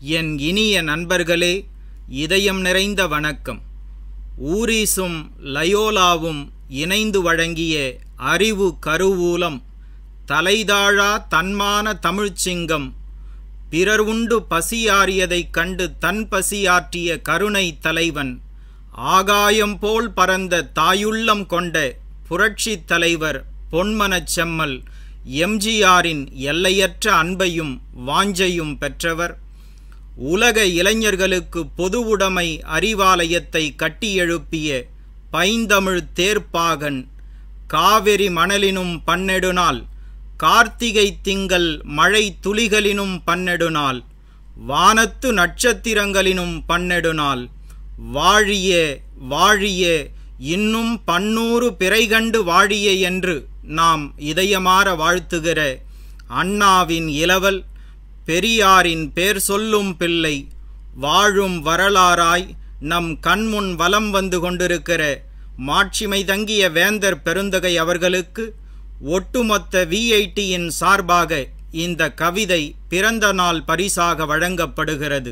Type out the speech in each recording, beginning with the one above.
என் இனிய நண்பர்களே இதயம் நிறைந்த வணக்கம் ஊரிசும் லயோலாவும் இணைந்து வழங்கிய அறிவு கருவூலம் தலைதாழா தன்மான தமிழ்ச்சிங்கம் பிறர் உண்டு பசியாறியதைக் கண்டு தன் பசியாற்றிய கருணை தலைவன் ஆகாயம் போல் பறந்த தாயுள்ளம் கொண்ட புரட்சித் தலைவர் பொன்மனச் செம்மல் எம்ஜிஆரின் எல்லையற்ற அன்பையும் வாஞ்சையும் பெற்றவர் உலக இளைஞர்களுக்கு பொதுவுடைமை அறிவாலயத்தை கட்டியெழுப்பிய பைந்தமிழ் தேர்ப்பாகன் காவிரி மணலினும் பன்னெடுநாள் கார்த்திகை திங்கள் மழை துளிகளினும் பன்னெடுநாள் வானத்து நட்சத்திரங்களினும் பன்னெடுநாள் வாழிய வாழிய இன்னும் பன்னூறு பிறைகண்டு வாழிய என்று நாம் இதயமாற வாழ்த்துகிற அண்ணாவின் இளவல் பெரியாரின் பேர் சொல்லும் பிள்ளை வாழும் வரலாறாய் நம் கண்முன் வலம் வந்து கொண்டிருக்கிற மாட்சிமை தங்கிய வேந்தர் பெருந்தகை அவர்களுக்கு ஒட்டுமொத்த விஐடியின் சார்பாக இந்த கவிதை பிறந்த நாள் பரிசாக வழங்கப்படுகிறது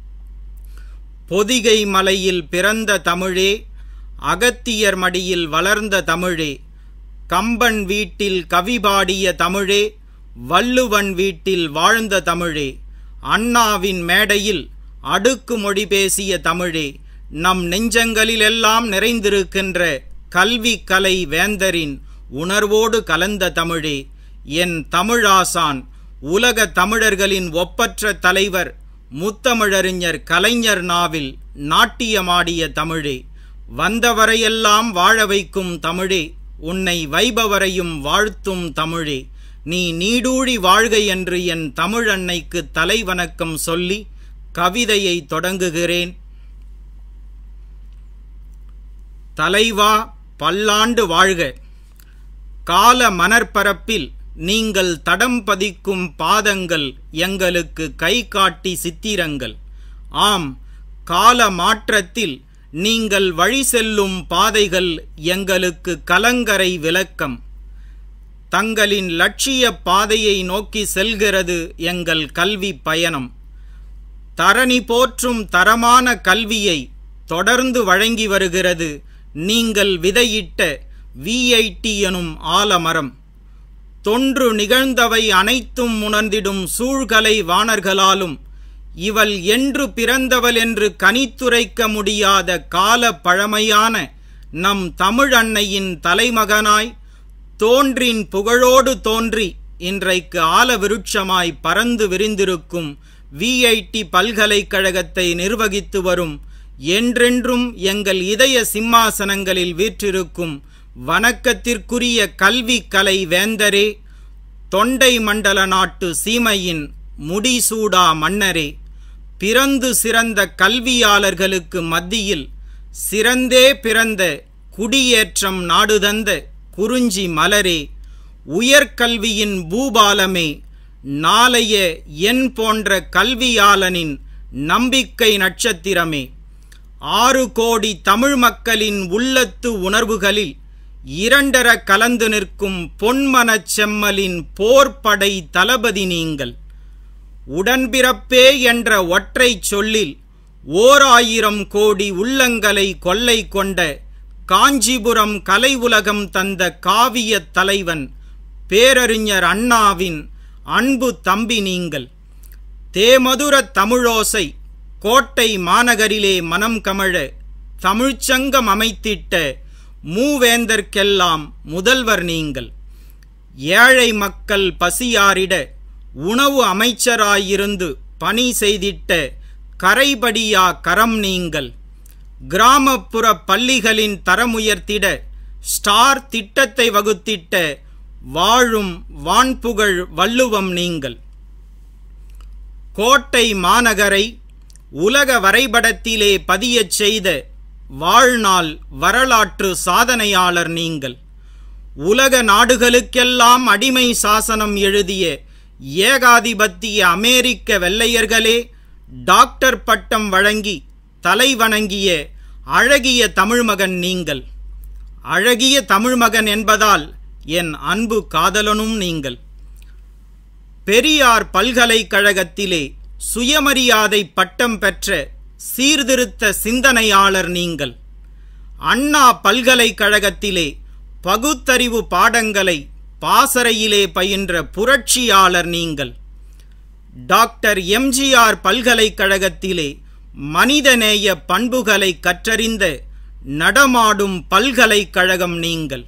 பொதிகை மலையில் பிறந்த தமிழே அகத்தியர் மடியில் வளர்ந்த தமிழே கம்பன் வீட்டில் கவி பாடிய தமிழே வள்ளுவன் வீட்டில் வாழ்ந்த தமிழே அண்ணாவின் மேடையில் அடுக்கு மொழி பேசிய தமிழே நம் நெஞ்சங்களிலெல்லாம் நிறைந்திருக்கின்ற கல்வி கலை வேந்தரின் உணர்வோடு கலந்த தமிழே என் தமிழாசான் உலக தமிழர்களின் ஒப்பற்ற தலைவர் முத்தமிழறிஞர் கலைஞர் நாவில் நாட்டியமாடிய தமிழே வந்தவரையெல்லாம் வாழ வைக்கும் தமிழே உன்னை வைபவரையும் வாழ்த்தும் தமிழே நீ நீடூழி வாழ்க என்று என் தமிழ் அன்னைக்கு தலைவணக்கம் சொல்லி கவிதையை தொடங்குகிறேன் தலைவா பல்லாண்டு வாழ்க கால மணற்பரப்பில் நீங்கள் தடம் பதிக்கும் பாதங்கள் எங்களுக்கு கை காட்டி சித்திரங்கள் ஆம் கால மாற்றத்தில் நீங்கள் வழி செல்லும் பாதைகள் எங்களுக்கு கலங்கரை விளக்கம் தங்களின் லட்சிய பாதையை நோக்கி செல்கிறது எங்கள் கல்வி பயணம் தரணி போற்றும் தரமான கல்வியை தொடர்ந்து வழங்கி வருகிறது நீங்கள் விதையிட்ட விஐடி எனும் ஆலமரம் தொன்று நிகழ்ந்தவை அனைத்தும் உணர்ந்திடும் சூழ்கலை வாணர்களாலும் இவள் என்று பிறந்தவள் என்று கனித்துரைக்க முடியாத கால பழமையான நம் தமிழ் அன்னையின் தலைமகனாய் தோன்றின் புகழோடு தோன்றி இன்றைக்கு ஆல விருட்சமாய் பறந்து விரிந்திருக்கும் விஐடி பல்கலைக்கழகத்தை நிர்வகித்து வரும் என்றென்றும் எங்கள் இதய சிம்மாசனங்களில் வீற்றிருக்கும் வணக்கத்திற்குரிய கல்வி கலை வேந்தரே தொண்டை மண்டல நாட்டு சீமையின் முடிசூடா மன்னரே பிறந்து சிறந்த கல்வியாளர்களுக்கு மத்தியில் சிறந்தே பிறந்த குடியேற்றம் நாடுதந்த குறிஞ்சி மலரே உயர்கல்வியின் பூபாலமே நாளைய என் போன்ற கல்வியாளனின் நம்பிக்கை நட்சத்திரமே ஆறு கோடி தமிழ் மக்களின் உள்ளத்து உணர்வுகளில் இரண்டர கலந்து நிற்கும் பொன்மனச் செம்மலின் போர்ப்படை தளபதி நீங்கள் உடன்பிறப்பே என்ற ஒற்றை சொல்லில் ஓர் ஆயிரம் கோடி உள்ளங்களை கொள்ளை கொண்ட காஞ்சிபுரம் கலை உலகம் தந்த காவிய தலைவன் பேரறிஞர் அண்ணாவின் அன்பு தம்பி நீங்கள் தேமதுர தமிழோசை கோட்டை மாநகரிலே மனம் கமழ தமிழ்ச்சங்கம் அமைத்திட்ட மூவேந்தர்க்கெல்லாம் முதல்வர் நீங்கள் ஏழை மக்கள் பசியாரிட உணவு அமைச்சராயிருந்து பணி செய்திட்ட கரைபடியா கரம் நீங்கள் கிராமப்புற பள்ளிகளின் தரமுயர்த்திட ஸ்டார் திட்டத்தை வகுத்திட்ட வாழும் வான்புகழ் வள்ளுவம் நீங்கள் கோட்டை மாநகரை உலக வரைபடத்திலே பதியச் செய்த வாழ்நாள் வரலாற்று சாதனையாளர் நீங்கள் உலக நாடுகளுக்கெல்லாம் அடிமை சாசனம் எழுதிய ஏகாதிபத்திய அமெரிக்க வெள்ளையர்களே டாக்டர் பட்டம் வழங்கி தலை வணங்கிய அழகிய தமிழ்மகன் நீங்கள் அழகிய தமிழ்மகன் என்பதால் என் அன்பு காதலனும் நீங்கள் பெரியார் பல்கலைக்கழகத்திலே சுயமரியாதை பட்டம் பெற்ற சீர்திருத்த சிந்தனையாளர் நீங்கள் அண்ணா பல்கலைக்கழகத்திலே பகுத்தறிவு பாடங்களை பாசறையிலே பயின்ற புரட்சியாளர் நீங்கள் டாக்டர் எம்ஜிஆர் பல்கலைக்கழகத்திலே மனிதநேய பண்புகளை கற்றறிந்த நடமாடும் பல்கலைக்கழகம் நீங்கள்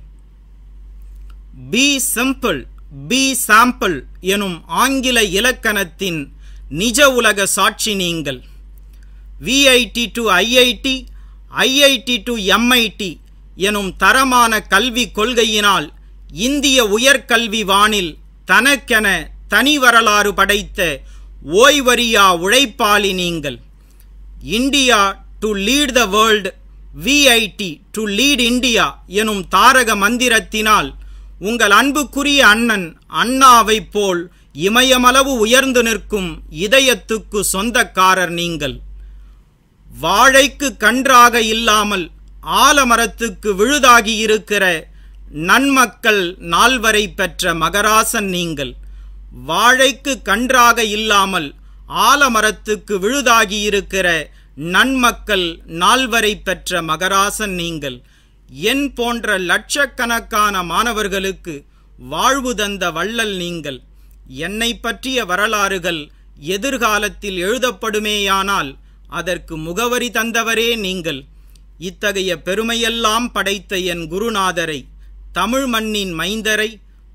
பி சிம்பிள் பி சாம்பிள் எனும் ஆங்கில இலக்கணத்தின் நிஜ உலக சாட்சி நீங்கள் VIT to IIT IIT to MIT எனும் தரமான கல்வி கொள்கையினால் இந்திய உயர்கல்வி வானில் தனக்கென தனி வரலாறு படைத்த ஓய்வறியா உழைப்பாளி நீங்கள் India to lead the world VIT to lead India எனும் தாரக மந்திரத்தினால் உங்கள் அன்புக்குரிய அண்ணன் அண்ணாவைப் போல் இமயமளவு உயர்ந்து நிற்கும் இதயத்துக்கு சொந்தக்காரர் நீங்கள் வாழைக்கு கன்றாக இல்லாமல் ஆலமரத்துக்கு விழுதாகி இருக்கிற நன்மக்கள் நால்வரை பெற்ற மகராசன் நீங்கள் வாழைக்கு கன்றாக இல்லாமல் ஆலமரத்துக்கு விழுதாகி இருக்கிற நன்மக்கள் நால்வரை பெற்ற மகராசன் நீங்கள் என் போன்ற லட்சக்கணக்கான மாணவர்களுக்கு வாழ்வு தந்த வள்ளல் நீங்கள் என்னை பற்றிய வரலாறுகள் எதிர்காலத்தில் எழுதப்படுமேயானால் அதற்கு முகவரி தந்தவரே நீங்கள் இத்தகைய பெருமையெல்லாம் படைத்த என் குருநாதரை தமிழ் மண்ணின் மைந்தரை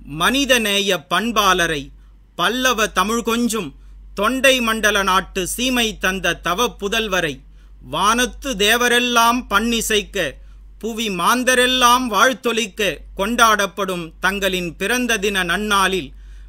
மனிதநேய பண்பாளரை பல்லவ தமிழ் கொஞ்சும் தொண்டை மண்டல நாட்டு சீமை தந்த தவ புதல்வரை வானத்து தேவரெல்லாம் பண்ணிசைக்க புவி மாந்தரெல்லாம் வாழ்த்தொலிக்க கொண்டாடப்படும் தங்களின் பிறந்த தின நன்னாளில்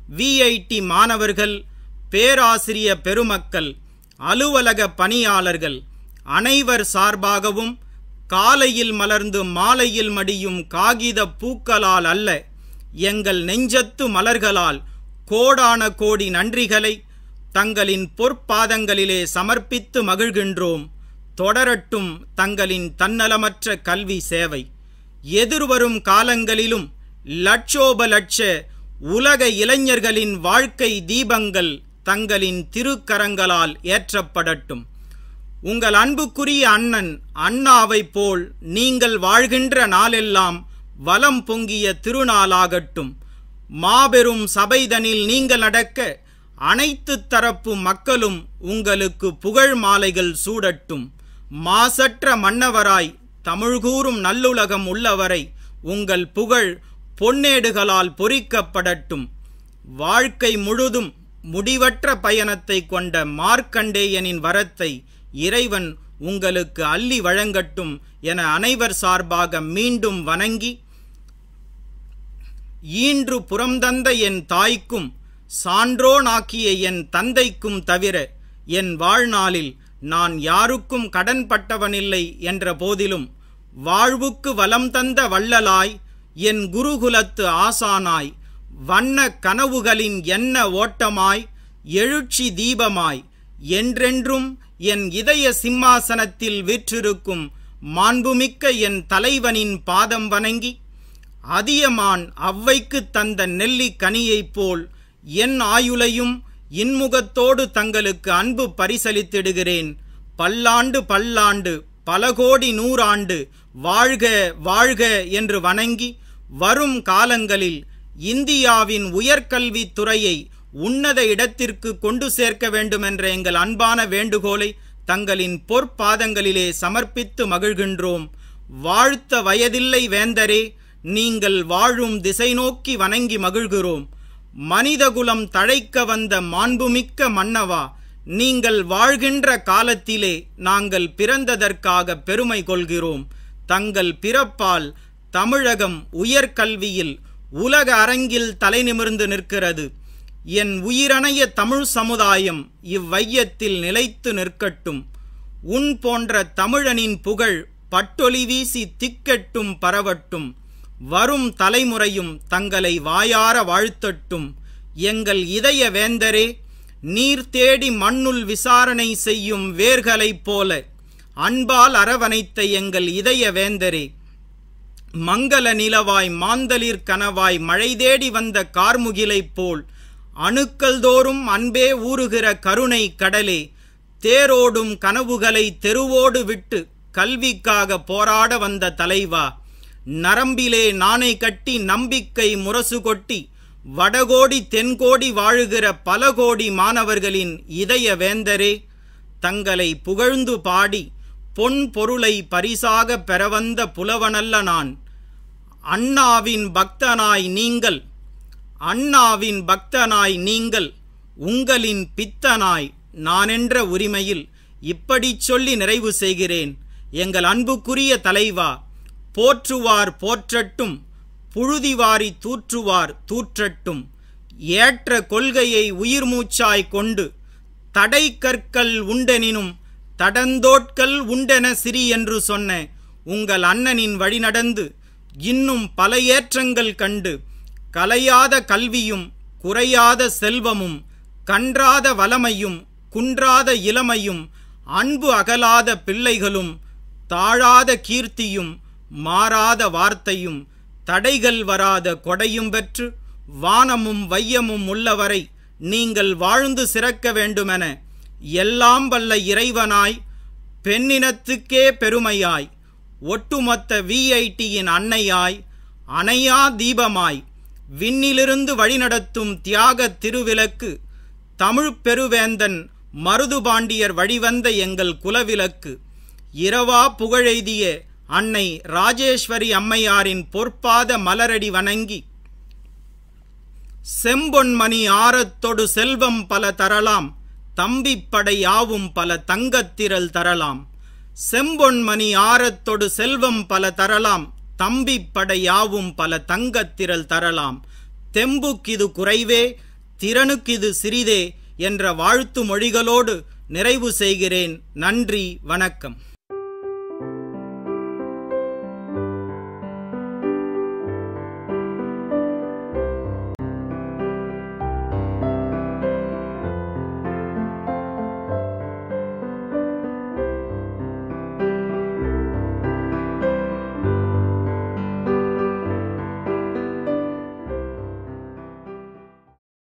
விஐடி மாணவர்கள் பேராசிரிய பெருமக்கள் அலுவலக பணியாளர்கள் அனைவர் சார்பாகவும் காலையில் மலர்ந்து மாலையில் மடியும் காகித பூக்களால் அல்ல எங்கள் நெஞ்சத்து மலர்களால் கோடான கோடி நன்றிகளை தங்களின் பொற்பாதங்களிலே சமர்ப்பித்து மகிழ்கின்றோம் தொடரட்டும் தங்களின் தன்னலமற்ற கல்வி சேவை எதிர்வரும் காலங்களிலும் லட்சோப லட்ச உலக இளைஞர்களின் வாழ்க்கை தீபங்கள் தங்களின் திருக்கரங்களால் ஏற்றப்படட்டும் உங்கள் அன்புக்குரிய அண்ணன் அண்ணாவைப் போல் நீங்கள் வாழ்கின்ற நாளெல்லாம் வலம் பொங்கிய திருநாளாகட்டும் மாபெரும் சபைதனில் நீங்கள் நடக்க அனைத்து தரப்பு மக்களும் உங்களுக்கு புகழ் மாலைகள் சூடட்டும் மாசற்ற மன்னவராய் தமிழ்கூறும் நல்லுலகம் உள்ளவரை உங்கள் புகழ் பொன்னேடுகளால் பொறிக்கப்படட்டும் வாழ்க்கை முழுதும் முடிவற்ற பயணத்தை கொண்ட மார்க்கண்டேயனின் வரத்தை இறைவன் உங்களுக்கு அள்ளி வழங்கட்டும் என அனைவர் சார்பாக மீண்டும் வணங்கி ஈன்று புறம்தந்த என் தாய்க்கும் சான்றோனாக்கிய என் தந்தைக்கும் தவிர என் வாழ்நாளில் நான் யாருக்கும் கடன்பட்டவனில்லை என்ற போதிலும் வாழ்வுக்கு வலம் தந்த வள்ளலாய் என் குருகுலத்து ஆசானாய் வண்ண கனவுகளின் எண்ண ஓட்டமாய் எழுச்சி தீபமாய் என்றென்றும் என் இதய சிம்மாசனத்தில் வீற்றிருக்கும் மாண்புமிக்க என் தலைவனின் பாதம் வணங்கி அதியமான் அவ்வைக்கு தந்த நெல்லி கனியைப் போல் என் ஆயுளையும் இன்முகத்தோடு தங்களுக்கு அன்பு பரிசளித்திடுகிறேன் பல்லாண்டு பல்லாண்டு பல கோடி நூறாண்டு வாழ்க வாழ்க என்று வணங்கி வரும் காலங்களில் இந்தியாவின் உயர்கல்வித் துறையை உன்னத இடத்திற்கு கொண்டு சேர்க்க வேண்டுமென்ற எங்கள் அன்பான வேண்டுகோளை தங்களின் பொற்பாதங்களிலே சமர்ப்பித்து மகிழ்கின்றோம் வாழ்த்த வயதில்லை வேந்தரே நீங்கள் வாழும் திசை நோக்கி வணங்கி மகிழ்கிறோம் மனிதகுலம் தழைக்க வந்த மாண்புமிக்க மன்னவா நீங்கள் வாழ்கின்ற காலத்திலே நாங்கள் பிறந்ததற்காக பெருமை கொள்கிறோம் தங்கள் பிறப்பால் தமிழகம் உயர்கல்வியில் உலக அரங்கில் தலைநிமிர்ந்து நிற்கிறது என் உயிரணைய தமிழ் சமுதாயம் இவ்வையத்தில் நிலைத்து நிற்கட்டும் உன் போன்ற தமிழனின் புகழ் பட்டொலி வீசி திக்கெட்டும் பரவட்டும் வரும் தலைமுறையும் தங்களை வாயார வாழ்த்தட்டும் எங்கள் இதய வேந்தரே நீர் தேடி மண்ணுள் விசாரணை செய்யும் வேர்களைப் போல அன்பால் அரவணைத்த எங்கள் இதய வேந்தரே மங்கள நிலவாய் மாந்தளிர் கனவாய் மழை தேடி வந்த கார்முகிலைப் போல் அணுக்கள் தோறும் அன்பே ஊறுகிற கருணை கடலே தேரோடும் கனவுகளை தெருவோடு விட்டு கல்விக்காக போராட வந்த தலைவா நரம்பிலே நாணை கட்டி நம்பிக்கை முரசு கொட்டி வடகோடி தென்கோடி வாழுகிற பல கோடி மாணவர்களின் இதய வேந்தரே தங்களை புகழ்ந்து பாடி பொன் பொருளை பரிசாக பெறவந்த புலவனல்ல நான் அண்ணாவின் பக்தனாய் நீங்கள் அண்ணாவின் பக்தனாய் நீங்கள் உங்களின் பித்தனாய் நானென்ற உரிமையில் இப்படிச் சொல்லி நிறைவு செய்கிறேன் எங்கள் அன்புக்குரிய தலைவா போற்றுவார் போற்றட்டும் புழுதிவாரி தூற்றுவார் தூற்றட்டும் ஏற்ற கொள்கையை உயிர் மூச்சாய் கொண்டு தடை கற்கள் உண்டெனினும் தடந்தோட்கள் உண்டென சிறி என்று சொன்ன உங்கள் அண்ணனின் வழி நடந்து இன்னும் பல ஏற்றங்கள் கண்டு கலையாத கல்வியும் குறையாத செல்வமும் கன்றாத வளமையும் குன்றாத இளமையும் அன்பு அகலாத பிள்ளைகளும் தாழாத கீர்த்தியும் மாறாத வார்த்தையும் தடைகள் வராத கொடையும் பெற்று வானமும் வையமும் உள்ளவரை நீங்கள் வாழ்ந்து சிறக்க வேண்டுமென எல்லாம் வல்ல இறைவனாய் பெண்ணினத்துக்கே பெருமையாய் ஒட்டுமொத்த விஐடியின் அன்னையாய் அணையா தீபமாய் விண்ணிலிருந்து வழிநடத்தும் தியாக திருவிளக்கு தமிழ் பெருவேந்தன் மருதுபாண்டியர் வழிவந்த எங்கள் குலவிளக்கு இரவா புகழெய்திய அன்னை ராஜேஸ்வரி அம்மையாரின் பொற்பாத மலரடி வணங்கி செம்பொன்மணி ஆரத்தொடு செல்வம் பல தரலாம் தம்பிப்படை யாவும் பல தங்கத்திரள் தரலாம் செம்பொன்மணி ஆரத்தொடு செல்வம் பல தரலாம் தம்பிப்படை யாவும் பல தங்கத்திரள் தரலாம் தெம்புக்கிது குறைவே திறனுக்கிது சிறிதே என்ற வாழ்த்து மொழிகளோடு நிறைவு செய்கிறேன் நன்றி வணக்கம்